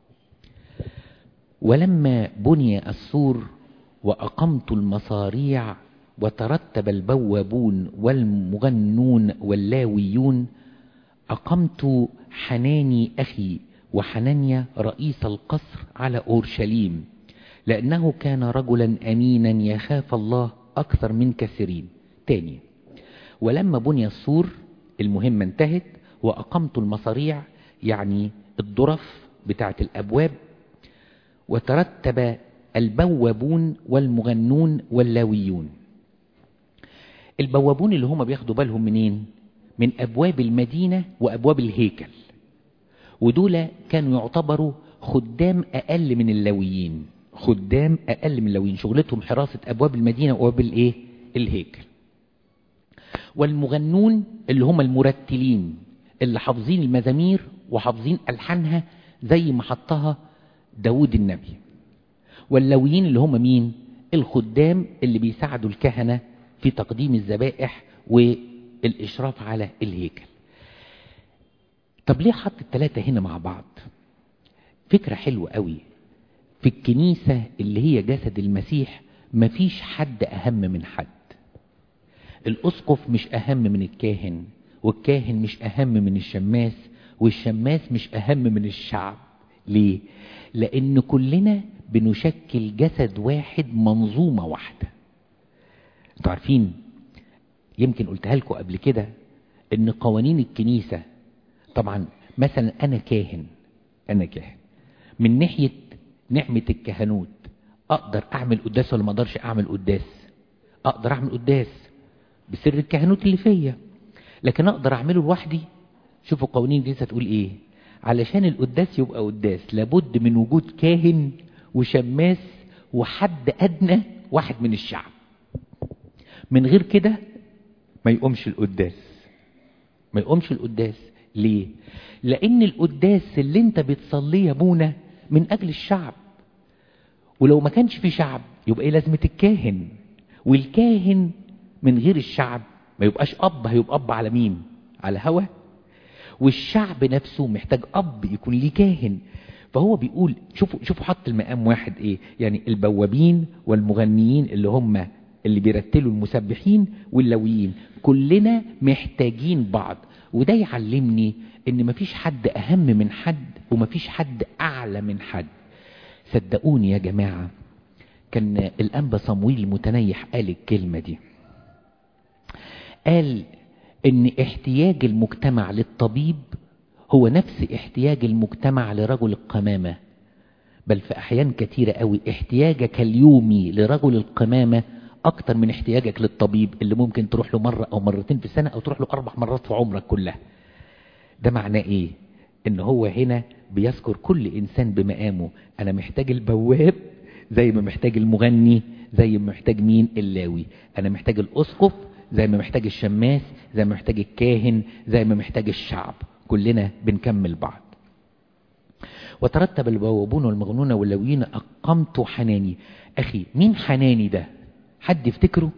ولما بني السور وأقمت المصاريع وترتب البوابون والمغنون واللاويون أقمت حناني أخي وحنانيا رئيس القصر على أورشليم لأنه كان رجلا أمينا يخاف الله أكثر من كثيرين تاني ولما بني السور المهمة انتهت وأقمت المصاريع يعني الظرف بتاعة الأبواب وترتب البوابون والمغنون واللاويون البوابون اللي هم بياخدوا بالهم منين من أبواب المدينة وأبواب الهيكل ودول كانوا يعتبروا خدام أقل من اللاويين خدام أقل من اللاويين شغلتهم حراسة أبواب المدينة وأبواب الإيه الهيكل والمغنون اللي هم المرتلين اللي حافظين المزامير وحافظين ألحانها زي ما حطها داود النبي واللويين اللي هم مين الخدام اللي بيساعدوا الكهنة في تقديم الذبائح والإشراف على الهيكل طب ليه حط التلاتة هنا مع بعض فكرة حلوة قوي في الكنيسة اللي هي جسد المسيح مفيش حد أهم من حد الأسقف مش أهم من الكاهن والكاهن مش أهم من الشماس والشماس مش أهم من الشعب ليه؟ لأن كلنا بنشكل جسد واحد منظومة واحدة انتوا عارفين يمكن قلتها لكم قبل كده ان قوانين الكنيسة طبعا مثلا انا كاهن انا كاهن من ناحية نعمة الكهنوت اقدر اعمل قداس ولا ما اقدرش اعمل قداس اقدر اعمل قداس بسر الكهنوت اللي فيا لكن اقدر اعمله لوحدي شوفوا قوانين الكنيسة تقول ايه علشان القداس يبقى قداس لابد من وجود كاهن وشماس وحد ادنى واحد من الشعب من غير كده ما يقومش القداس ما يقومش القداس ليه لان القداس اللي انت بتصليه يا ابونا من اجل الشعب ولو ما كانش في شعب يبقى ايه لازمه الكاهن والكاهن من غير الشعب ما يبقاش اب هيبقى اب على مين على هوا والشعب نفسه محتاج اب يكون ليه كاهن فهو بيقول شوفوا شوفوا حط المقام واحد ايه يعني البوابين والمغنيين اللي هم اللي بيرتلوا المسبحين واللويين كلنا محتاجين بعض وده يعلمني ان مفيش حد اهم من حد ومفيش حد اعلى من حد صدقوني يا جماعة كان الانبا صمويل المتنيح قال الكلمة دي قال ان احتياج المجتمع للطبيب هو نفس احتياج المجتمع لرجل القمامة بل في احيان كتيرة قوي احتياجك اليومي لرجل القمامة اكتر من احتياجك للطبيب اللي ممكن تروح له مرة او مرتين في السنة او تروح له اربع مرات في عمرك كلها ده معناه ايه ان هو هنا بيذكر كل انسان بمقامه انا محتاج البواب زي ما محتاج المغني زي ما محتاج مين اللاوي انا محتاج الاسقف زي ما محتاج الشماس زي ما محتاج الكاهن زي ما محتاج الشعب كلنا بنكمل بعض وترتب البوابون والمغنون واللاويين أقمت حناني أخي مين حناني ده حد يفتكره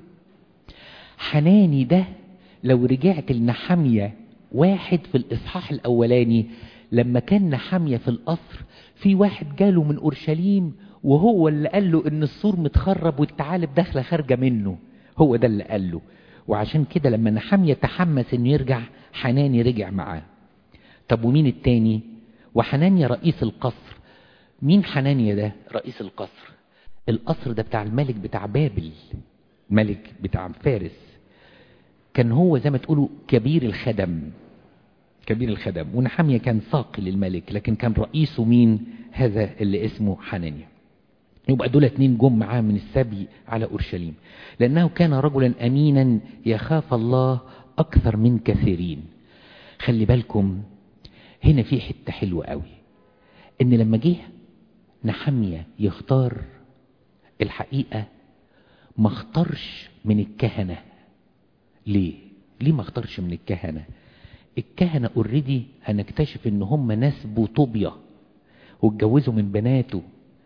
حناني ده لو رجعت لنحمية واحد في الإصحاح الأولاني لما كان نحمية في القصر في واحد جاله من أورشليم وهو اللي قال له إن السور متخرب والثعالب داخلة خارجة منه هو ده اللي قال له وعشان كده لما نحمية تحمس إنه يرجع حناني رجع معاه طب ومين التاني وحنانيا رئيس القصر مين حنانيا ده رئيس القصر القصر ده بتاع الملك بتاع بابل ملك بتاع فارس كان هو زي ما تقولوا كبير الخدم كبير الخدم ونحمية كان ساقي للملك لكن كان رئيسه مين هذا اللي اسمه حنانيا يبقى دول اتنين جم معاه من السبي على أورشليم لأنه كان رجلا أمينا يخاف الله أكثر من كثيرين خلي بالكم هنا في حتة حلوة قوي ان لما جه نحمية يختار الحقيقة ما اختارش من الكهنة ليه ليه ما اختارش من الكهنة الكهنة اوريدي هنكتشف ان هم ناس بوطوبيا واتجوزوا من بناته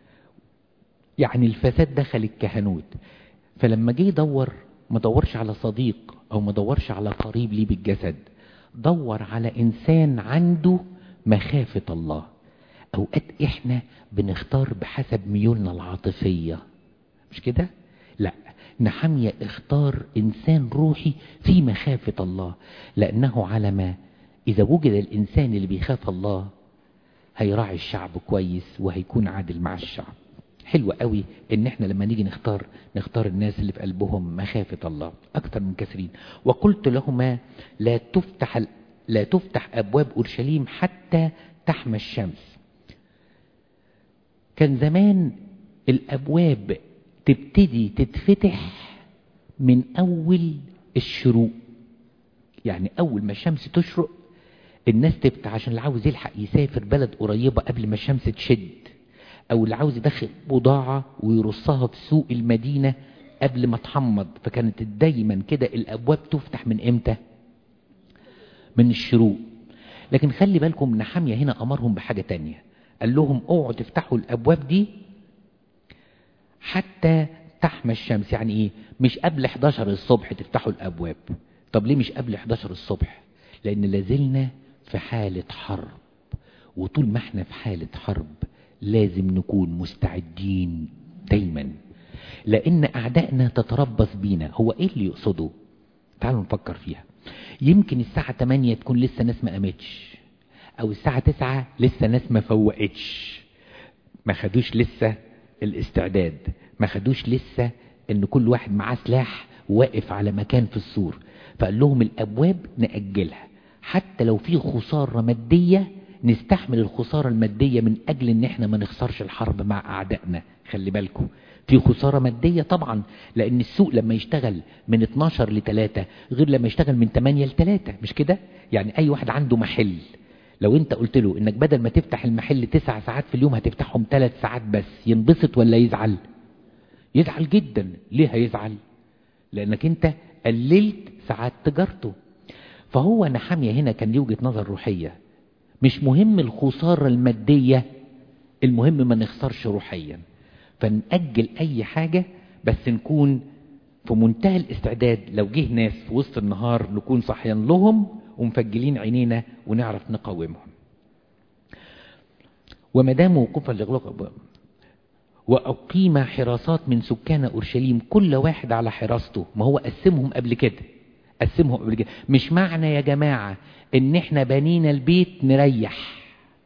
يعني الفساد دخل الكهنوت فلما جه يدور ما دورش على صديق او ما دورش على قريب ليه بالجسد دور على انسان عنده مخافة الله اوقات احنا بنختار بحسب ميولنا العاطفية مش كده لا نحمية اختار انسان روحي في مخافة الله لانه على ما اذا وجد الانسان اللي بيخاف الله هيراعي الشعب كويس وهيكون عادل مع الشعب حلو قوي ان احنا لما نيجي نختار نختار الناس اللي في قلبهم مخافة الله اكتر من كثيرين وقلت لهما لا تفتح لا تفتح ابواب اورشليم حتى تحمى الشمس كان زمان الابواب تبتدي تتفتح من اول الشروق يعني اول ما الشمس تشرق الناس تفتح عشان اللي عاوز يلحق يسافر بلد قريبة قبل ما الشمس تشد او اللي عاوز يدخل بضاعة ويرصها في سوق المدينة قبل ما تحمض فكانت دايما كده الابواب تفتح من امتى من الشروق لكن خلي بالكم نحامية هنا امرهم بحاجة تانية قال لهم اوعوا تفتحوا الابواب دي حتى تحمى الشمس يعني ايه مش قبل 11 الصبح تفتحوا الابواب طب ليه مش قبل 11 الصبح لان لازلنا في حالة حرب وطول ما احنا في حالة حرب لازم نكون مستعدين دايما لان اعدائنا تتربص بينا هو ايه اللي يقصده تعالوا نفكر فيها يمكن الساعة 8 تكون لسه ناس ما قامتش او الساعة 9 لسه ناس ما فوقتش ما خدوش لسه الاستعداد ما خدوش لسه ان كل واحد معاه سلاح واقف على مكان في السور فقال لهم الابواب نأجلها حتى لو في خسارة مادية نستحمل الخسارة المادية من أجل إن إحنا ما نخسرش الحرب مع أعدائنا خلي بالكم في خسارة مادية طبعا لأن السوق لما يشتغل من 12 ل 3 غير لما يشتغل من 8 ل 3 مش كده يعني أي واحد عنده محل لو انت قلت له انك بدل ما تفتح المحل تسع ساعات في اليوم هتفتحهم ثلاث ساعات بس ينبسط ولا يزعل يزعل جدا ليه هيزعل لانك انت قللت ساعات تجارته فهو نحامية هنا كان ليه وجهة نظر روحية مش مهم الخسارة المادية المهم ما نخسرش روحيا فنأجل أي حاجة بس نكون في منتهى الاستعداد لو جه ناس في وسط النهار نكون صحيان لهم ومفجلين عينينا ونعرف نقاومهم وما دام وقوفا لإغلاق وأقيم حراسات من سكان أورشليم كل واحد على حراسته ما هو قسمهم قبل كده قسمهم قبل كده مش معنى يا جماعة ان احنا بنينا البيت نريح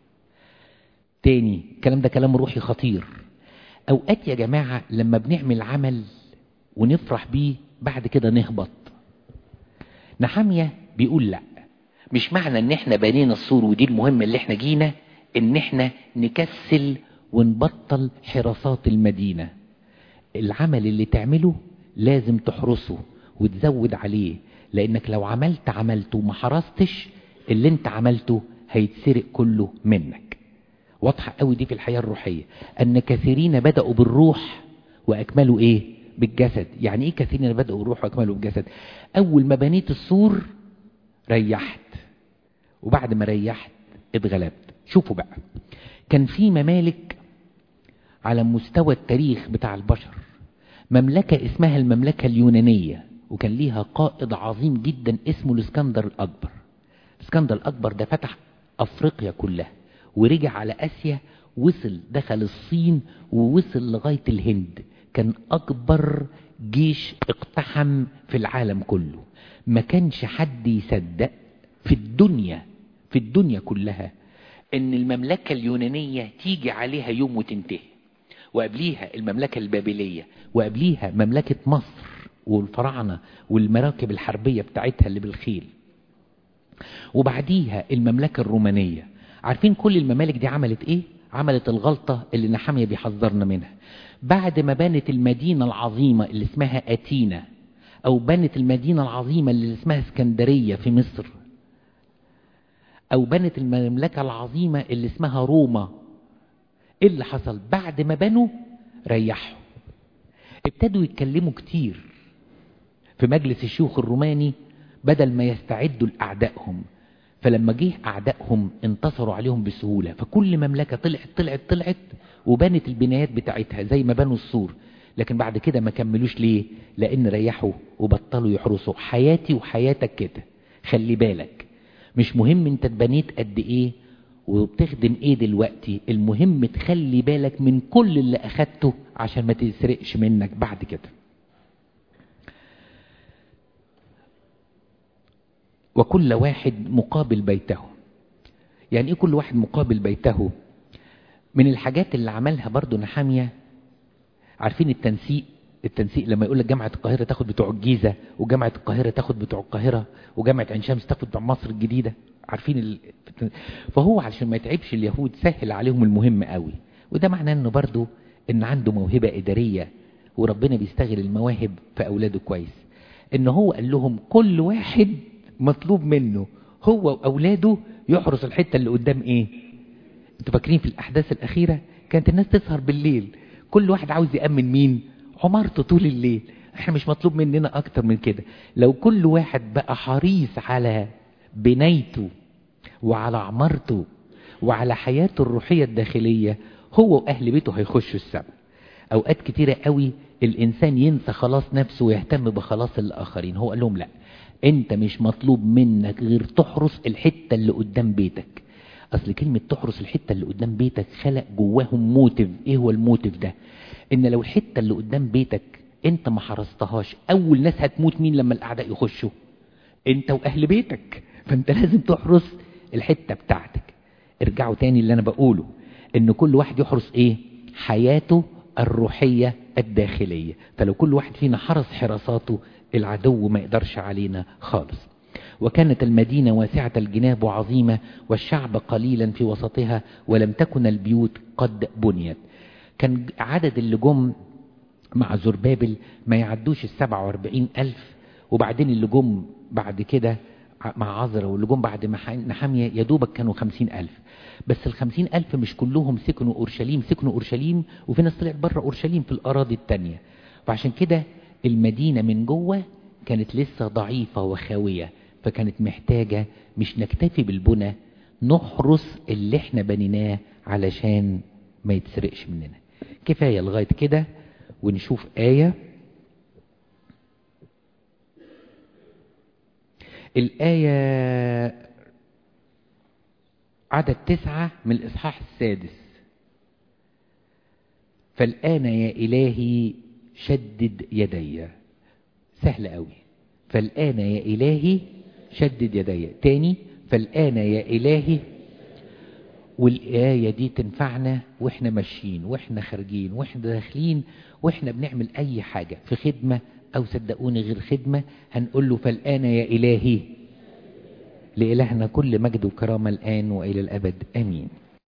تاني الكلام ده كلام روحي خطير اوقات يا جماعة لما بنعمل عمل ونفرح بيه بعد كده نهبط نحامية بيقول لا مش معنى ان احنا بنينا السور ودي المهمة اللي احنا جينا ان احنا نكسل ونبطل حراسات المدينة العمل اللي تعمله لازم تحرسه وتزود عليه لانك لو عملت عملته وما حرستش اللي انت عملته هيتسرق كله منك واضحة قوي دي في الحياة الروحية ان كثيرين بدأوا بالروح واكملوا ايه بالجسد يعني ايه كثيرين بدأوا بالروح واكملوا بالجسد اول ما بنيت السور ريحت وبعد ما ريحت اتغلبت شوفوا بقى كان في ممالك على مستوى التاريخ بتاع البشر مملكة اسمها المملكة اليونانية وكان ليها قائد عظيم جدا اسمه الاسكندر الأكبر الاسكندر الأكبر ده فتح أفريقيا كلها ورجع على آسيا وصل دخل الصين ووصل لغاية الهند كان أكبر جيش اقتحم في العالم كله ما كانش حد يصدق في الدنيا في الدنيا كلها ان المملكة اليونانية تيجي عليها يوم وتنتهي وقبليها المملكة البابلية وقبليها مملكة مصر والفراعنة والمراكب الحربية بتاعتها اللي بالخيل وبعديها المملكة الرومانية عارفين كل الممالك دي عملت ايه عملت الغلطة اللي نحامية بيحذرنا منها بعد ما بنت المدينة العظيمة اللي اسمها أتينا أو بنت المدينة العظيمة اللي اسمها اسكندرية في مصر أو بنت المملكة العظيمة اللي اسمها روما إيه اللي حصل بعد ما بنوا ريحوا ابتدوا يتكلموا كتير في مجلس الشيوخ الروماني بدل ما يستعدوا لأعدائهم فلما جه أعدائهم انتصروا عليهم بسهولة فكل مملكة طلعت طلعت طلعت وبنت البنايات بتاعتها زي ما بنوا السور لكن بعد كده ما كملوش ليه لأن ريحوا وبطلوا يحرسوا حياتي وحياتك كده خلي بالك مش مهم انت اتبنيت قد ايه وبتخدم ايه دلوقتي المهم تخلي بالك من كل اللي اخدته عشان ما تسرقش منك بعد كده وكل واحد مقابل بيته يعني ايه كل واحد مقابل بيته من الحاجات اللي عملها برضو نحامية عارفين التنسيق التنسيق لما يقول لك جامعة القاهرة تاخد بتوع الجيزة وجامعة القاهرة تاخد بتوع القاهرة وجامعة عين شمس تاخد بتوع مصر الجديدة عارفين ال... فهو علشان ما يتعبش اليهود سهل عليهم المهم قوي وده معناه انه برضو ان عنده موهبة ادارية وربنا بيستغل المواهب في اولاده كويس ان هو قال لهم كل واحد مطلوب منه هو واولاده يحرس الحتة اللي قدام ايه انتوا فاكرين في الاحداث الاخيرة كانت الناس تسهر بالليل كل واحد عاوز يأمن مين عمارته طول الليل احنا مش مطلوب مننا اكتر من كده لو كل واحد بقى حريص على بنايته وعلى عمارته وعلى حياته الروحية الداخلية هو واهل بيته هيخشوا السبب اوقات كتيرة قوي الانسان ينسى خلاص نفسه ويهتم بخلاص الاخرين هو قال لهم لا انت مش مطلوب منك غير تحرس الحتة اللي قدام بيتك اصل كلمة تحرس الحتة اللي قدام بيتك خلق جواهم موتيف ايه هو الموتيف ده ان لو الحتة اللي قدام بيتك انت ما حرستهاش اول ناس هتموت مين لما الاعداء يخشوا انت واهل بيتك فانت لازم تحرس الحتة بتاعتك ارجعوا تاني اللي انا بقوله ان كل واحد يحرس ايه حياته الروحية الداخلية فلو كل واحد فينا حرس حراساته العدو ما يقدرش علينا خالص وكانت المدينة واسعة الجناب وعظيمة والشعب قليلا في وسطها ولم تكن البيوت قد بنيت كان عدد اللي جم مع زربابل ما يعدوش السبع واربعين ألف وبعدين اللي جم بعد كده مع عذرا واللي جم بعد نحامية يدوبك كانوا خمسين ألف بس الخمسين ألف مش كلهم سكنوا أورشليم سكنوا أورشليم وفي ناس طلعت بره أورشليم في الأراضي التانية فعشان كده المدينة من جوه كانت لسه ضعيفة وخاوية فكانت محتاجة مش نكتفي بالبنى نحرس اللي احنا بنيناه علشان ما يتسرقش مننا كفاية لغاية كده ونشوف آية الآية عدد تسعة من الإصحاح السادس فالآن يا إلهي شدد يدي سهل قوي فالآن يا إلهي شدد يدي تاني فالآن يا إلهي والآية دي تنفعنا وإحنا ماشيين وإحنا خارجين وإحنا داخلين وإحنا بنعمل أي حاجة في خدمة أو صدقوني غير خدمة هنقول له فالآن يا إلهي لإلهنا كل مجد وكرامة الآن وإلى الأبد آمين